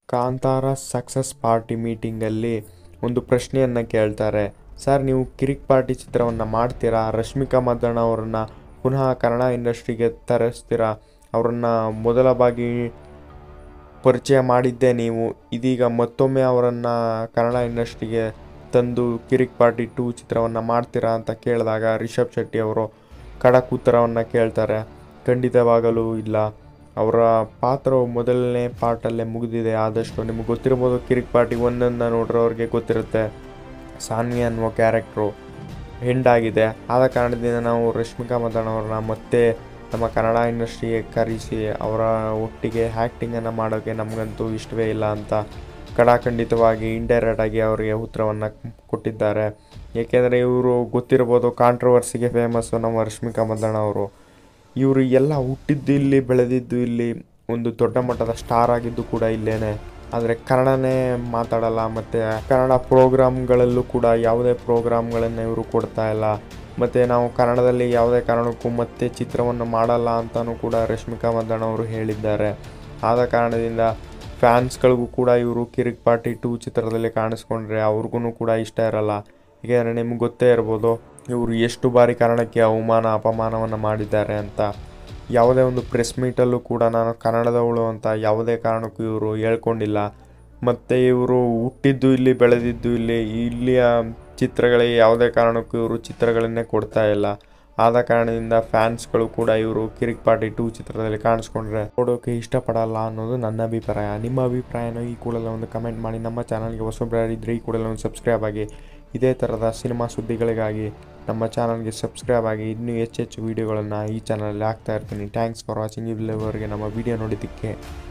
Kantara success party ಮೀಟಿಂಗಲ್ಲಿ ಒಂದು ಪ್ರಶ್ನೆಯನ್ನು ಕೇಳ್ತಾರೆ ಸರ್ ನೀವು ಕಿರಿಕ್ ಪಾರ್ಟಿ ಚಿತ್ರವನ್ನು ಮಾಡ್ತೀರಾ ರಶ್ಮಿಕಾ ಮಂದಣ್ಣ ಅವರನ್ನು ಪುನಃ ಕನ್ನಡ ಇಂಡಸ್ಟ್ರಿಗೆ ತರಿಸ್ತೀರಾ ಅವರನ್ನು ಮೊದಲ ಬಾಗಿ ಪರಿಚಯ ಮಾಡಿದ್ದೇ ನೀವು ಇದೀಗ ಮತ್ತೊಮ್ಮೆ ಅವರನ್ನು ಕನ್ನಡ ಇಂಡಸ್ಟ್ರಿಗೆ ತಂದು ಕಿರಿಕ್ ಪಾರ್ಟಿ ಟೂ ಚಿತ್ರವನ್ನು ಮಾಡ್ತೀರಾ ಅಂತ ಕೇಳಿದಾಗ ರಿಷಬ್ ಶೆಟ್ಟಿ ಅವರು ಖಡಕ್ ಉತ್ತರವನ್ನು ಕೇಳ್ತಾರೆ ಖಂಡಿತವಾಗಲೂ ಇಲ್ಲ ಅವರ ಪಾತ್ರವು ಮೊದಲನೇ ಪಾರ್ಟಲ್ಲೇ ಮುಗಿದಿದೆ ಆದಷ್ಟು ನಿಮಗೆ ಗೊತ್ತಿರ್ಬೋದು ಕಿರಿಕ್ ಪಾರ್ಟಿ ಒಂದನ್ನು ನೋಡ್ರವ್ರಿಗೆ ಗೊತ್ತಿರುತ್ತೆ ಸಾನ್ವಿ ಅನ್ನುವ ಕ್ಯಾರೆಕ್ಟ್ರು ಹೆಂಡಾಗಿದೆ ಆದ ಕಾರಣದಿಂದ ನಾವು ರಶ್ಮಿಕಾ ಮಂದಣ್ಣ ಅವ್ರನ್ನ ಮತ್ತೆ ನಮ್ಮ ಕನ್ನಡ ಇಂಡಸ್ಟ್ರಿಗೆ ಕರೆಸಿ ಅವರ ಒಟ್ಟಿಗೆ ಆ್ಯಕ್ಟಿಂಗನ್ನು ಮಾಡೋಕ್ಕೆ ನಮಗಂತೂ ಇಷ್ಟವೇ ಇಲ್ಲ ಅಂತ ಕಡಾಖಂಡಿತವಾಗಿ ಇಂಡೈರೆಕ್ಟ್ ಆಗಿ ಅವರಿಗೆ ಉತ್ತರವನ್ನು ಕೊಟ್ಟಿದ್ದಾರೆ ಏಕೆಂದರೆ ಇವರು ಗೊತ್ತಿರ್ಬೋದು ಕಾಂಟ್ರವರ್ಸಿಗೆ ಫೇಮಸ್ಸು ನಮ್ಮ ರಶ್ಮಿಕಾ ಮಂದಣ್ಣ ಅವರು ಇವರು ಎಲ್ಲ ಹುಟ್ಟಿದ್ದು ಇಲ್ಲಿ ಬೆಳೆದಿದ್ದು ಇಲ್ಲಿ ಒಂದು ದೊಡ್ಡ ಮಟ್ಟದ ಸ್ಟಾರ್ ಆಗಿದ್ದು ಕೂಡ ಇಲ್ಲೇನೆ ಆದರೆ ಕನ್ನಡನೇ ಮಾತಾಡಲ್ಲ ಮತ್ತು ಕನ್ನಡ ಪ್ರೋಗ್ರಾಮ್ಗಳಲ್ಲೂ ಕೂಡ ಯಾವುದೇ ಪ್ರೋಗ್ರಾಮ್ಗಳನ್ನು ಇವರು ಕೊಡ್ತಾ ಇಲ್ಲ ಮತ್ತು ನಾವು ಕನ್ನಡದಲ್ಲಿ ಯಾವುದೇ ಕಾರಣಕ್ಕೂ ಮತ್ತೆ ಚಿತ್ರವನ್ನು ಮಾಡಲ್ಲ ಅಂತಲೂ ಕೂಡ ರಶ್ಮಿಕಾ ಮಂದಣ್ಣ ಅವರು ಹೇಳಿದ್ದಾರೆ ಆದ ಕಾರಣದಿಂದ ಫ್ಯಾನ್ಸ್ಗಳಿಗೂ ಕೂಡ ಇವರು ಕಿರಿಕ್ ಪಾರ್ಟಿ ಟೂ ಚಿತ್ರದಲ್ಲಿ ಕಾಣಿಸ್ಕೊಂಡ್ರೆ ಅವ್ರಿಗೂ ಕೂಡ ಇಷ್ಟ ಇರಲ್ಲ ಏಕೆಂದರೆ ನಿಮ್ಗೆ ಗೊತ್ತೇ ಇರ್ಬೋದು ಇವರು ಎಷ್ಟು ಬಾರಿ ಕನ್ನಡಕ್ಕೆ ಅವಮಾನ ಅಪಮಾನವನ್ನು ಮಾಡಿದ್ದಾರೆ ಅಂತ ಯಾವುದೇ ಒಂದು ಪ್ರೆಸ್ ಮೀಟಲ್ಲೂ ಕೂಡ ನಾನು ಕನ್ನಡದವಳು ಅಂತ ಯಾವುದೇ ಕಾರಣಕ್ಕೂ ಇವರು ಹೇಳ್ಕೊಂಡಿಲ್ಲ ಮತ್ತು ಇವರು ಹುಟ್ಟಿದ್ದು ಇಲ್ಲಿ ಬೆಳೆದಿದ್ದು ಇಲ್ಲಿ ಇಲ್ಲಿಯ ಚಿತ್ರಗಳಿಗೆ ಯಾವುದೇ ಕಾರಣಕ್ಕೂ ಇವರು ಚಿತ್ರಗಳನ್ನೇ ಕೊಡ್ತಾ ಇಲ್ಲ ಆದ ಕಾರಣದಿಂದ ಫ್ಯಾನ್ಸ್ಗಳು ಕೂಡ ಇವರು ಕಿರಿಕ್ ಪಾರ್ಟಿ ಟೂ ಚಿತ್ರದಲ್ಲಿ ಕಾಣಿಸ್ಕೊಂಡ್ರೆ ನೋಡೋಕೆ ಇಷ್ಟಪಡಲ್ಲ ಅನ್ನೋದು ನನ್ನ ಅಭಿಪ್ರಾಯ ನಿಮ್ಮ ಅಭಿಪ್ರಾಯನ ಈ ಕೂಡಲೇ ಒಂದು ಕಮೆಂಟ್ ಮಾಡಿ ನಮ್ಮ ಚಾನಲ್ಗೆ ಹೊಸಬ್ರಾರಿದ್ದರೆ ಈ ಕೂಡಲೇ ಒಂದು ಸಬ್ಸ್ಕ್ರೈಬ್ ಆಗಿ ಇದೇ ಥರದ ಸಿನಿಮಾ ಸುದ್ದಿಗಳಿಗಾಗಿ ನಮ್ಮ ಚಾನಲ್ಗೆ ಸಬ್ಸ್ಕ್ರೈಬ್ ಆಗಿ ಇನ್ನೂ ಹೆಚ್ಚೆಚ್ಚು ವೀಡಿಯೋಗಳನ್ನು ಈ ಚಾನಲಲ್ಲಿ ಹಾಕ್ತಾ ಇರ್ತೀನಿ ಥ್ಯಾಂಕ್ಸ್ ಫಾರ್ ವಾಚಿಂಗ್ ಇಲ್ಲಿವರೆಗೆ ನಮ್ಮ ವಿಡಿಯೋ ನೋಡಿದ್ದಕ್ಕೆ